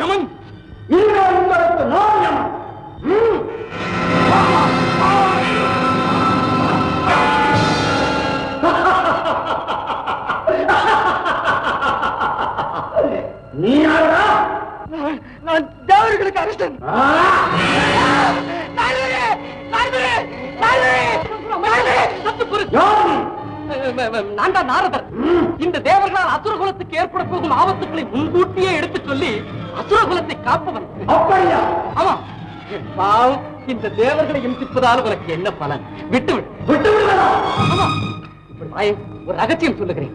யமன் இன்று உங்களுக்கு நான் யமன் ம். நீ யாரா நான் தேவர்களுக்கு அரசன் நான் தான் நாரதர் இந்த தேவர்களால் அசுர குலத்துக்கு ஏற்பட போகும் ஆபத்துக்களை முன்கூட்டியே எடுத்துச் சொல்லி அசுர குலத்தை காப்பவன் அப்படியா ஆமா பாவம் இந்த தேவர்களை இம்சிப்பதால் உனக்கு என்ன பலன் விட்டு விடு விட்டு விடுவதா ஆமா இப்படி வாயே, ஒரு ரகசியம் சொல்லுகிறேன்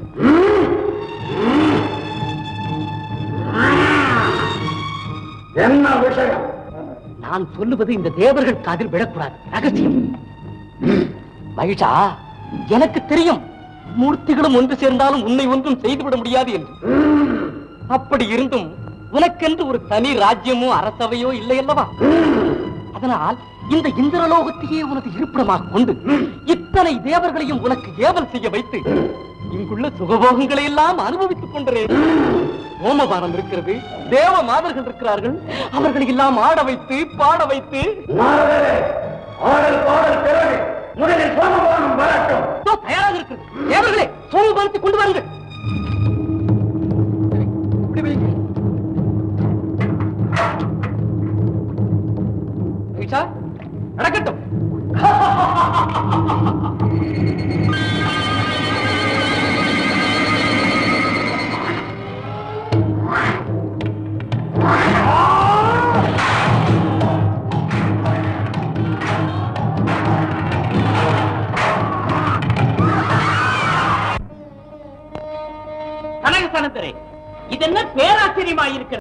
என்ன விஷயம் நான் சொல்லுவது இந்த தேவர்கள் காதில் விழக்கூடாது ரகசியம் மகிஷா எனக்கு தெரியும் மூர்த்திகளும் ஒன்று சேர்ந்தாலும் உன்னை ஒன்றும் செய்துவிட முடியாது என்று அப்படி இருந்தும் உனக்கென்று ஒரு தனி ராஜ்யமோ அரசவையோ இல்லை அல்லவா அதனால் இந்த இந்திரலோகத்தையே உனது இருப்பிடமாக கொண்டு இத்தனை தேவர்களையும் உனக்கு ஏவல் செய்ய வைத்து இங்குள்ள சுகபோகங்களை எல்லாம் அனுபவித்துக் கொண்டேன் ஓமபானம் இருக்கிறது தேவ மாதர்கள் இருக்கிறார்கள் அவர்களை எல்லாம் ஆட வைத்து பாட வைத்து நாரதரே ஆடல் பாடல் பிறகு முதலில் சோமபானம் வரட்டும் இதோ தயாராக இருக்கிறது தேவர்களே சோமபானத்தை கொண்டு வாருங்கள் இப்படி வைங்க. மகிஷா, நடக்கட்டும் கனகசனந்தரே இது என்ன பேராச்சரியமாயிருக்கிறது